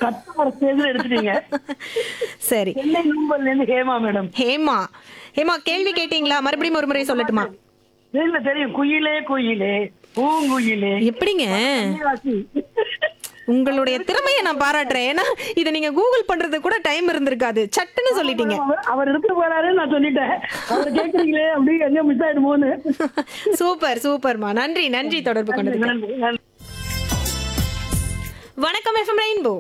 கஷ்டப்பட ஸ்டேஜ்ல எடுத்துட்டீங்க சரி சென்னை நூம்பல்ல இருந்து ஹேமா மேடம் ஹேமா ஹேமா கேள்வி கேட்டீங்களா மறுபடியும் ஒரு முறை சொல்லட்டுமா தெரியல தெரியும் குயிலே குயிலே பூங்குயிலே எப்படிங்க கன்னிவாசி. உங்களுடைய திறமையை நான் பாராட்டுறேன் ஏன்னா இதை நீங்க கூகுள் பண்றது கூட டைம் இருந்திருக்காது சட்டுன்னு சொல்லிட்டீங்க அவர் அவர் எடுத்துட்டு போறாரு நான் சொல்லிட்டேன் அவர் கேக்குறீங்களே அப்படி எங்க மிஸ் ஆயிடுமோன்னு சூப்பர் சூப்பர்மா நன்றி நன்றி தொடர்பு கொண்டதுக்கு நன்றி, நன்றி. வணக்கம் எஃப்எம் ரெயின்போ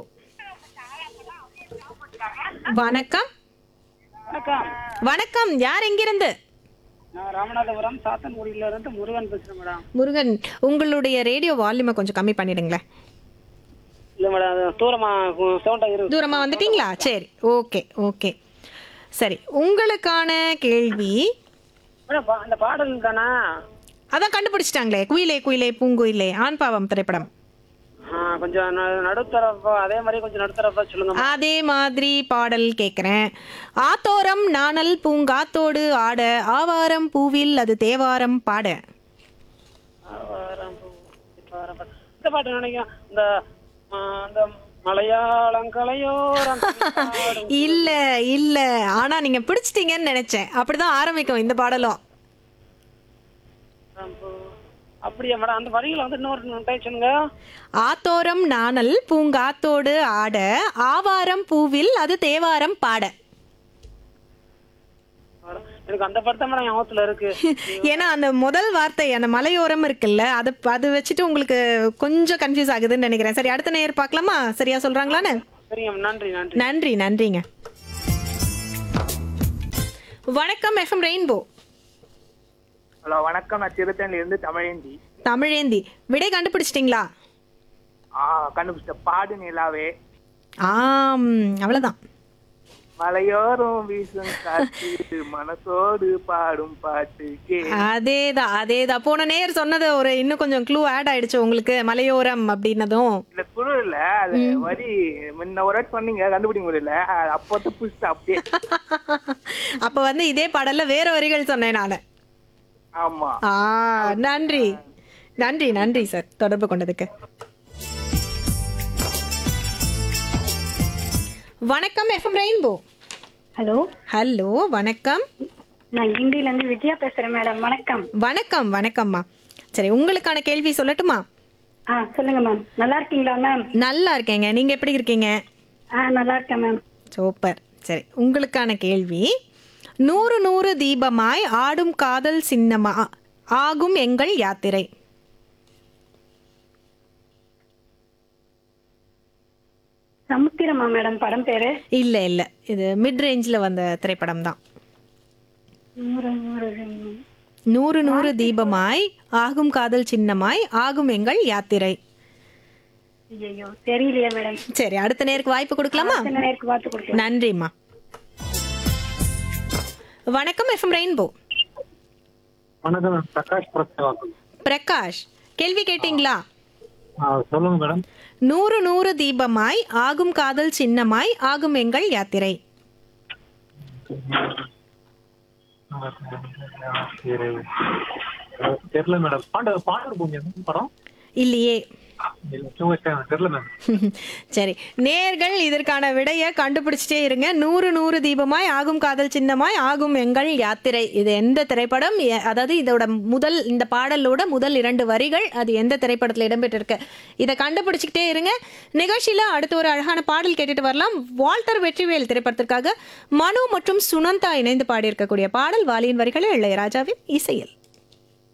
வணக்கம் வணக்கம் வணக்கம் யார் எங்கிருந்து நான் ராமநாதபுரம் சாத்தன்குடியில இருந்து முருகன் பேசுறேன் மேடம் முருகன் உங்களுடைய ரேடியோ வால்யூமை கொஞ்சம் கம்மி பண்ணிடுங்களேன் இல்ல மேடம் அது தூரமா சவுண்டா இருக்கு தூரமா வந்துட்டீங்களா சரி ஓகே ஓகே சரி உங்களுக்கான கேள்வி மேடம் பா- அந்த பாடல் தானா அதான் கண்டுபிடிச்சிட்டாங்களே குயிலே குயிலே பூங்குயிலே ஆண் பாவம் திரைப்படம் ஆ, கொஞ்சம் ந- நடுத்தரப்பா அதே மாதிரி கொஞ்சம் நடுத்தரப்பா சொல்லுங்க அதே மாதிரி பாடல் கேட்குறேன் ஆத்தோரம் நாணல் பூங்காத்தோடு ஆட ஆவாரம் பூவில் அது தேவாரம் பாட ஆவாரம் பூ, சிப்பாரம் பாட்டு. இந்த பாட்டு நினைக்கிறேன் இந்த ஆ, அந்த மலையாளம் கலையோரம் பாடும் இல்ல இல்ல ஆனா நீங்க பிடிச்சிட்டீங்கன்னு நினைச்சேன் அப்படிதான் ஆரம்பிக்கும் இந்த பாடலும் பூ. அப்படியா மேடம் அந்த வரிகளை வந்து இன்னொரு டைம் சொல்லுங்க ஆத்தோரம் நாணல் பூங்காத்தோடு ஆட ஆவாரம் பூவில் அது தேவாரம் பாட மேடம், எனக்கு அந்த பாட்டு தான் மேடம் ஞாபகத்துல இருக்கு ஏன்னா அந்த முதல் வார்த்தை அந்த மலையோரம் இருக்குல்ல அது அது வச்சுட்டு உங்களுக்கு கொஞ்சம் கன்ஃபியூஸ் ஆகுதுன்னு நினைக்கிறேன் சரி அடுத்த நேர் பார்க்கலாமா சரியா சொல்றாங்களான்னு சரிங்க நன்றி நன்றி நன்றி நன்றிங்க வணக்கம் எஃப்எம் ரெயின்போ ஹலோ வணக்கம் நான் திருத்தணில இருந்து தமிழேந்தி தமிழேந்தி விடை கண்டுபிடிச்சிட்டிங்களா ஆ கண்டுபிடிச்ச பாடு நிலாவே ஆம் அவ்வளவுதான் மலையோரம் வீசும் காற்று மனசோடு பாடும் பாட்டு கே அதேதான் அதேதான் போன நேர் சொன்னது ஒரு இன்னும் கொஞ்சம் க்ளூ ஆட் ஆயிடுச்சு உங்களுக்கு மலையோரம் அப்படின்னதும் இல்ல குழு இல்ல அது வரி முன்ன ஒரு வாட்டி சொன்னீங்க கண்டுபிடிக்க முடியல அது அப்போ புதுசு அப்படியே அப்ப வந்து இதே பாடல்ல வேற வரிகள் சொன்னேன் நானு ஆமா ஆ நன்றி நன்றி நன்றி சார் தொடர்பு கொண்டதுக்கு வணக்கம் எஃப்எம் ரெயின்போ ஹலோ ஹலோ வணக்கம் நான் கிண்டில இருந்து விஜயா பேசுறேன் மேடம் வணக்கம் வணக்கம் வணக்கம்மா சரி உங்களுக்கான கேள்வி சொல்லட்டுமா ஆ சொல்லுங்க மேம் நல்லா இருக்கீங்களா மேம் நல்லா இருக்கேங்க நீங்க எப்படி இருக்கீங்க ஆ நல்லா இருக்கேன் மேம் சூப்பர் சரி உங்களுக்கான கேள்வி நூறு நூறு தீபமாய் ஆடும் காதல் சின்னமா ஆகும் எங்கள் யாத்திரை சமுத்திரமா மேடம் படம் பேரு இல்ல இல்ல இது மிட் ரேஞ்சில் வந்த திரைப்படம் தான் நூறு நூறு நூறு நூறு தீபமாய் ஆகும் காதல் சின்னமாய் ஆகும் எங்கள் யாத்திரை ஐயோ தெரியலையே மேடம் சரி அடுத்த நேருக்கு வாய்ப்பு கொடுக்கலாமா சின்ன நேருக்கு பார்த்து கொடுக்கலாம் நன்றிம்மா வணக்கம் எஃப்எம் ரெயின்போ வணக்கம் மேம் பிரகாஷ் பிரசவாக்கம் பிரகாஷ் கேள்வி கேட்டீங்களா சொல்லுங்க மேடம் நூறு நூறு தீபமாய் ஆகும் காதல் சின்னமாய் ஆகும் எங்கள் யாத்திரை சரி அஹ், தெரியல மேடம் பாண்ட பாண்டர் பூமி என்ன படம் இல்லையே இல்ல, சும்மா கேட்டேன். தெரியல மேம் சரி நேர்கள் இதற்கான விடையை கண்டுபிடிச்சிட்டே இருங்க நூறு நூறு தீபமாய் ஆகும் காதல் சின்னமாய் ஆகும் எங்கள் யாத்திரை இது எந்த திரைப்படம் எ- அதாவது இதோட முதல் இந்த பாடலோட முதல் இரண்டு வரிகள் அது எந்த திரைப்படத்தில் இடம்பெற்றிருக்கு இதை கண்டுபிடிச்சிக்கிட்டே இருங்க நிகழ்ச்சியில அடுத்து ஒரு அழகான பாடல் கேட்டுட்டு வரலாம் வால்டர் வெற்றிவேல் திரைப்படத்திற்காக மனு மற்றும் சுனந்தா இணைந்து பாடியிருக்கக்கூடிய பாடல் வாலியின் வரிகளில் இளையராஜாவின் இசையில்